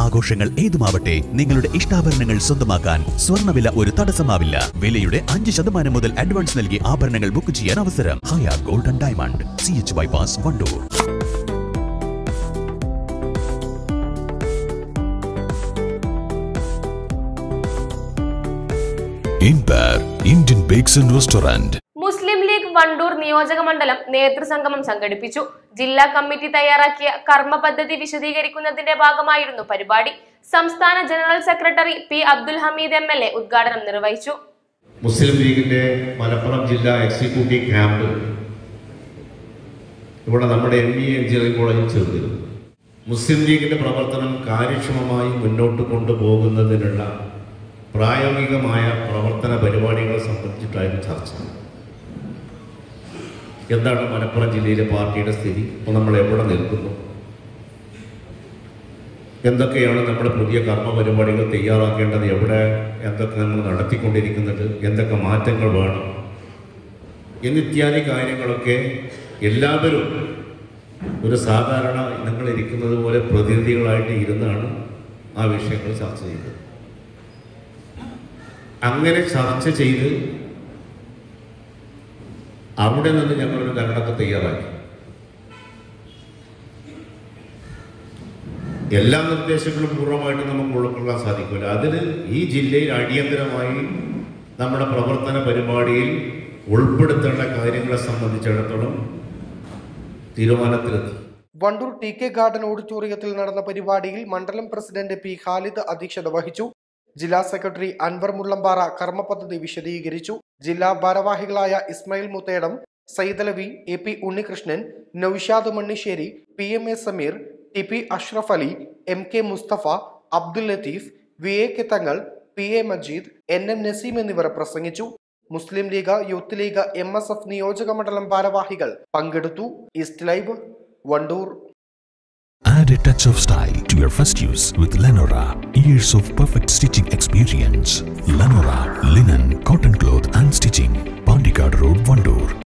ആഘോഷങ്ങൾ ഏതുമാവട്ടെ നിങ്ങളുടെ ഇഷ്ടാഭരണങ്ങൾ സ്വന്തമാക്കാൻ സ്വർണ്ണവില ഒരു തടസ്സമാവില്ല വിലയുടെ അഞ്ച് ശതമാനം മുതൽ അഡ്വാൻസ് നൽകി ആഭരണങ്ങൾ ബുക്ക് ചെയ്യാൻ അവസരം ഹയ golden diamond C H bypass Wandoor ഇൻപർ Indian bakes and restaurant Muslim League Wandoor നിയോജക മണ്ഡലം നേതൃസംഗമം സംഘടിപ്പിച്ചു ജില്ലാ കമ്മിറ്റി തയ്യാറാക്കിയ കർമ്മ പദ്ധതി വിശദീകരിക്കുന്നതിന്റെ ഭാഗമായിരുന്നു പരിപാടി സംസ്ഥാന general secretary P Abdul Hameed M L A ഉദ്ഘാടനം നിർവഹിച്ചു മുസ്ലിം ലീഗിന്റെ മലപ്പുറം ജില്ലാ എക്സിക്യൂട്ടീവ് ക്യാമ്പ് ഇവിടെ നമ്മുടെ എം ബി എഞ്ചിനീയറിംഗ് കോളേജിൽ ചേർന്നിരുന്നു മുസ്ലിം ലീഗിന്റെ പ്രവർത്തനം കാര്യക്ഷമമായി മുന്നോട്ട് കൊണ്ടുപോകുന്നതിനുള്ള പ്രായോഗികമായ പ്രവർത്തന പരിപാടികളെ സംബന്ധിച്ചിട്ടായിരുന്നു ചർച്ച എന്താണ് മലപ്പുറം ജില്ലയിലെ പാർട്ടിയുടെ സ്ഥിതി ഇപ്പോൾ നമ്മൾ എവിടെ നിൽക്കുന്നു എന്തൊക്കെയാണ് നമ്മുടെ പുതിയ കർമ്മ പരിപാടികൾ തയ്യാറാക്കേണ്ടത് എവിടെ എന്തൊക്കെ നമ്മൾ നടത്തിക്കൊണ്ടിരിക്കുന്നുണ്ട് എന്തൊക്കെ മാറ്റങ്ങൾ വേണം എന്നിത്യാദി കാര്യങ്ങളൊക്കെ എല്ലാവരും ഒരു സാധാരണ നിങ്ങൾ ഇരിക്കുന്നത് പോലെ പ്രതിനിധികളായിട്ട് ഇരുന്നാണ് ആ വിഷയങ്ങൾ ചർച്ച ചെയ്തത് അങ്ങനെ ചർച്ച ചെയ്ത് അവിടെ നിന്ന് ഞങ്ങളൊരു കരടൊക്കെ തയ്യാറാക്കി എല്ലാ നിർദ്ദേശങ്ങളും പൂർണ്ണമായിട്ട് നമുക്ക് ഉൾക്കൊള്ളാൻ സാധിക്കില്ല അതിന് ഈ ജില്ലയിൽ അടിയന്തരമായി നമ്മുടെ പ്രവർത്തന പരിപാടിയിൽ ഉൾപ്പെടുത്തേണ്ട കാര്യങ്ങളെ സംബന്ധിച്ചിടത്തോളം തീരുമാനത്തിലെത്തി വണ്ടൂർ ടി കെ ഗാർഡൻ ഓഡിറ്റോറിയത്തിൽ നടന്ന പരിപാടിയിൽ മണ്ഡലം പ്രസിഡന്റ് പി ഖാലിദ് അധ്യക്ഷത വഹിച്ചു ജില്ലാ സെക്രട്ടറി അൻവർ മുള്ളമ്പാറ കർമ്മ പദ്ധതി വിശദീകരിച്ചു ജില്ലാ ഭാരവാഹികളായ Ismail Muthedam Saidalavi A P Unnikrishnan Noushad Mannissery P M A Sameer T P Ashraf Ali M K Musthafa Abdul Latheef V A K Thangal P A Majeed N M Naseem എന്നിവർ പ്രസംഗിച്ചു Muslim League Youth League M S F നിയോജക മണ്ഡലം ഭാരവാഹികൾ പങ്കെടുത്തു east live Wandoor Add a touch of style to your first use with Lenora. Years of perfect stitching experience. Lenora, linen, cotton cloth and stitching. Pandikad Road,